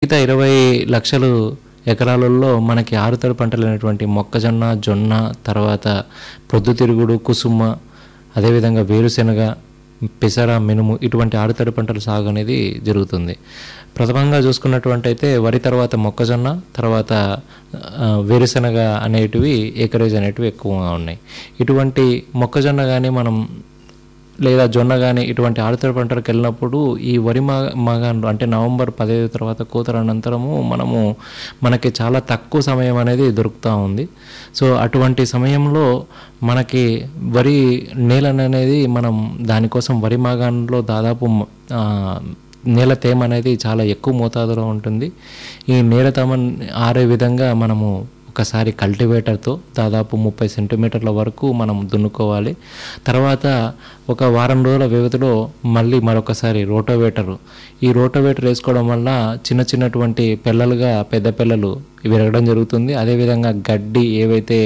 మిగతా ఇరవై లక్షలు ఎకరాలలో మనకి ఆరుతడి పంటలు అయినటువంటి మొక్కజొన్న జొన్న తర్వాత పొద్దుతిరుగుడు కుసుమ అదేవిధంగా వేరుశెనగ పెసర మినుము ఇటువంటి ఆరుతడి పంటల సాగు అనేది జరుగుతుంది ప్రథమంగా చూసుకున్నటువంటి అయితే వరి తర్వాత మొక్కజొన్న తర్వాత ఆ, వేరుశెనగ అనేటివి ఏకరేజ్ అనేటివి ఎక్కువగా ఉన్నాయి ఇటువంటి మొక్కజొన్న కానీ మనం లేదా జొన్న కానీ ఇటువంటి ఆరుతడి పంటలకు వెళ్ళినప్పుడు ఈ వరి మా మాగాన్లు అంటే నవంబర్ పదహైదు తర్వాత కూతర అనంతరము మనము మనకి చాలా తక్కువ సమయం అనేది దొరుకుతూ ఉంది సో అటువంటి సమయంలో మనకి వరి నేల అనేది మనం దానికోసం వరి మాగాన్లో దాదాపు మ- ఆ, నేల తేమ అనేది చాలా ఎక్కువ మోతాదులో ఉంటుంది ఈ నేల తేమ ఆరే విధంగా మనము ఒకసారి కల్టివేటర్తో దాదాపు ముప్పై సెంటీమీటర్ల వరకు మనం దున్నుకోవాలి తర్వాత ఒక వారం రోజుల వ్యవధిలో మళ్ళీ మరొకసారి రోటోవేటరు ఈ రోటోవేటర్ వేసుకోవడం వల్ల చిన్న చిన్నటువంటి పిల్లలుగా పెద్ద పిల్లలు విరగడం జరుగుతుంది అదేవిధంగా గడ్డి ఏవైతే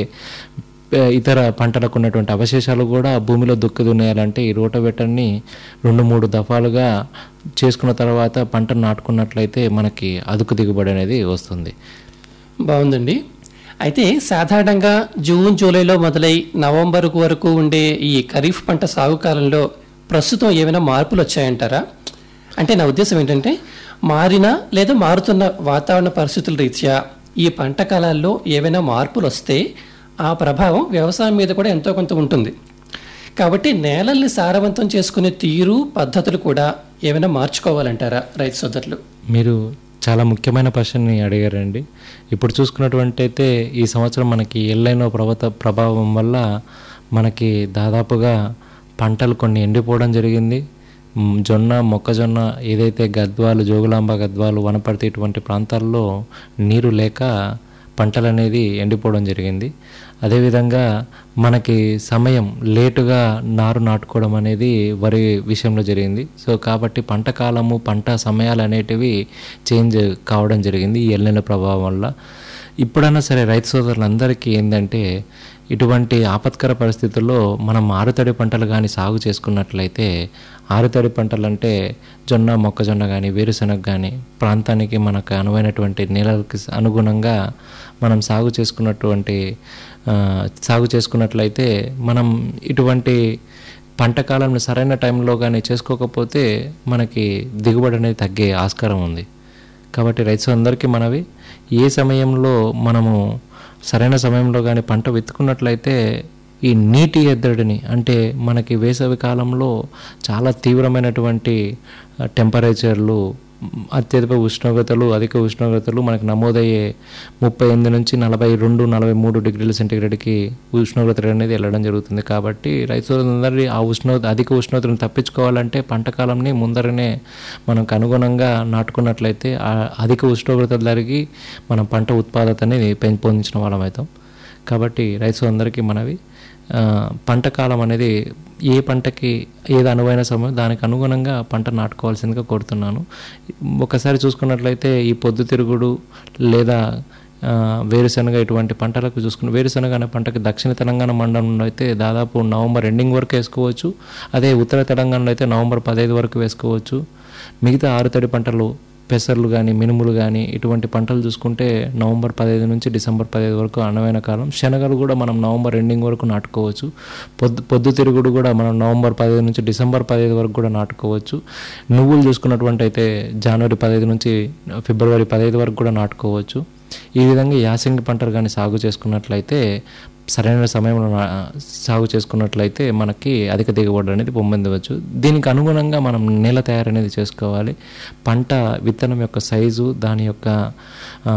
ఆ, ఇతర పంటలకు ఉన్నటువంటి అవశేషాలు కూడా భూమిలో దుక్కి దున్నేయాలంటే ఈ రోటోవేటర్ని రెండు మూడు దఫాలుగా చేసుకున్న తర్వాత పంటను నాటుకున్నట్లయితే మనకి అదుకు దిగుబడి అనేది వస్తుంది బాగుందండి అయితే సాధారణంగా జూన్ జూలైలో మొదలై నవంబర్ వరకు ఉండే ఈ ఖరీఫ్ పంట సాగు కాలంలో ప్రస్తుతం ఏమైనా మార్పులు వచ్చాయంటారా అంటే నా ఉద్దేశం ఏంటంటే మారిన లేదా మారుతున్న వాతావరణ పరిస్థితుల రీత్యా ఈ పంట కాలాల్లో ఏవైనా మార్పులు వస్తే ఆ ప్రభావం వ్యవసాయం మీద కూడా ఎంతో కొంత ఉంటుంది కాబట్టి నేలల్ని సారవంతం చేసుకునే తీరు పద్ధతులు కూడా ఏమైనా మార్చుకోవాలంటారా రైతు సోదరులు మీరు చాలా ముఖ్యమైన ప్రశ్నని అడిగారండి ఇప్పుడు చూసుకున్నటువంటి అయితే ఈ సంవత్సరం మనకి ఎల్లైన ప్రభత ప్రభావం వల్ల మనకి దాదాపుగా పంటలు కొన్ని ఎండిపోవడం జరిగింది మ్, జొన్న మొక్కజొన్న ఏదైతే గద్వాలు జోగులాంబ గద్వాలు వనపర్తి ఇటువంటి ప్రాంతాల్లో నీరు లేక పంటలు అనేది ఎండిపోవడం జరిగింది అదేవిధంగా మనకి సమయం లేటుగా నారు నాటుకోవడం అనేది వరి విషయంలో జరిగింది సో కాబట్టి పంట కాలము పంట సమయాలు అనేటివి చేంజ్ కావడం జరిగింది ఈ ఎల్లెల ప్రభావం వల్ల ఇప్పుడైనా సరే రైతు సోదరులందరికీ ఏంటంటే ఇటువంటి ఆపత్కర పరిస్థితుల్లో మనం ఆరుతడి పంటలు కానీ సాగు చేసుకున్నట్లయితే ఆరుతడి పంటలు అంటే జొన్న మొక్కజొన్న కానీ వేరుశెనగ కానీ ప్రాంతానికి మనకు అనువైనటువంటి నేలకి అనుగుణంగా మనం సాగు చేసుకున్నటువంటి ఆ, సాగు చేసుకున్నట్లయితే మనం ఇటువంటి పంట కాలంలో సరైన టైంలో కానీ చేసుకోకపోతే మనకి దిగుబడి అనేది తగ్గే ఆస్కారం ఉంది కాబట్టి రైతు అందరికీ మనవి ఏ సమయంలో మనము సరైన సమయంలో కానీ పంట విత్తుకున్నట్లయితే ఈ నీటి ఎద్దడిని అంటే మనకి వేసవి కాలంలో చాలా తీవ్రమైనటువంటి ఆ, టెంపరేచర్లు మ్, అత్యధిక ఉష్ణోగ్రతలు అధిక ఉష్ణోగ్రతలు మనకు నమోదయ్యే ముప్పై ఎనిమిది నుంచి నలభై రెండు నలభై మూడు డిగ్రీల సెంటీగ్రేడ్కి ఉష్ణోగ్రత అనేది వెళ్ళడం జరుగుతుంది కాబట్టి రైతులందరి ఆ ఉష్ణోగ్రత అధిక ఉష్ణోగ్రతను తప్పించుకోవాలంటే పంట కాలంని ముందరనే మనకు అనుగుణంగా నాటుకున్నట్లయితే ఆ అధిక ఉష్ణోగ్రత జరిగి మనం పంట ఉత్పాదత అనేది పెంపొందించిన వాళ్ళం అవుతాం కాబట్టి రైతు అందరికీ మనవి ఆ, పంట కాలం అనేది ఏ పంటకి ఏది అనువైన సమయం దానికి అనుగుణంగా పంట నాటుకోవాల్సిందిగా కోరుతున్నాను ఒకసారి చూసుకున్నట్లయితే ఈ పొద్దుతిరుగుడు లేదా ఆ, వేరుశనగ ఇటువంటి పంటలకు చూసుకున్న వేరుశనగ అనే పంటకి దక్షిణ తెలంగాణ మండలంలో అయితే దాదాపు నవంబర్ ఎండింగ్ వరకు వేసుకోవచ్చు అదే ఉత్తర తెలంగాణలో అయితే నవంబర్ పదహైదు వరకు వేసుకోవచ్చు మిగతా ఆరుతడి పంటలు పెసర్లు కానీ మినుములు కానీ ఇటువంటి పంటలు చూసుకుంటే నవంబర్ పదహైదు నుంచి డిసెంబర్ పదహైదు వరకు అనువైన కాలం శనగలు కూడా మనం నవంబర్ ఎండింగ్ వరకు నాటుకోవచ్చు పొద్దు పొద్దుతిరుగుడు కూడా మనం నవంబర్ పదహైదు నుంచి డిసెంబర్ పదహైదు వరకు కూడా నాటుకోవచ్చు నువ్వులు చూసుకున్నటువంటి అయితే జనవరి పదహైదు నుంచి ఫిబ్రవరి పదహైదు వరకు కూడా నాటుకోవచ్చు ఈ విధంగా యాసంగి పంటలు కానీ సాగు చేసుకున్నట్లయితే సరైన సమయంలో నా- సాగు చేసుకున్నట్లయితే మనకి అధిక దిగుబడి అనేది పొందవచ్చు దీనికి అనుగుణంగా మనం నేల తయారు అనేది చేసుకోవాలి పంట విత్తనం యొక్క సైజు దాని యొక్క ఆ,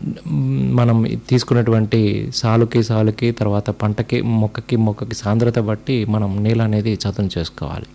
మనం తీసుకున్నటువంటి సాలుకి సాలుకి తర్వాత పంటకి మొక్కకి మొక్కకి సాంద్రత బట్టి మనం నేల అనేది చదును చేసుకోవాలి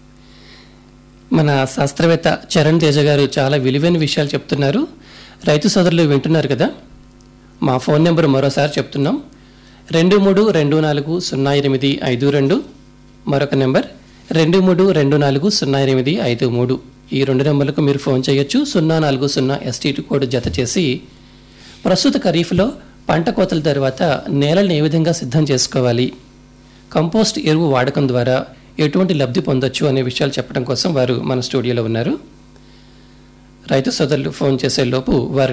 మన శాస్త్రవేత్త చరణ్ తేజ గారు చాలా విలువైన విషయాలు చెప్తున్నారు రైతు సోదరులు వింటున్నారు కదా మా ఫోన్ నెంబర్ మరోసారి చెప్తున్నాం రెండు మూడు రెండు నాలుగు సున్నా ఎనిమిది ఐదు రెండు మరొక నెంబర్ రెండు మూడు రెండు నాలుగు సున్నా ఎనిమిది ఐదు మూడు ఈ రెండు నెంబర్లకు మీరు ఫోన్ చేయొచ్చు సున్నా నాలుగు సున్నా ఎస్టీటీ కోడ్ జత చేసి ప్రస్తుత ఖరీఫ్లో పంట కోతల తర్వాత నేలని ఏ విధంగా సిద్ధం చేసుకోవాలి కంపోస్ట్ ఎరువు వాడకం ద్వారా ఎటువంటి లబ్ధి పొందొచ్చు అనే విషయాలు చెప్పడం కోసం వారు మన స్టూడియోలో ఉన్నారు రైతు సోదరులు ఫోన్ చేసే లోపు వారి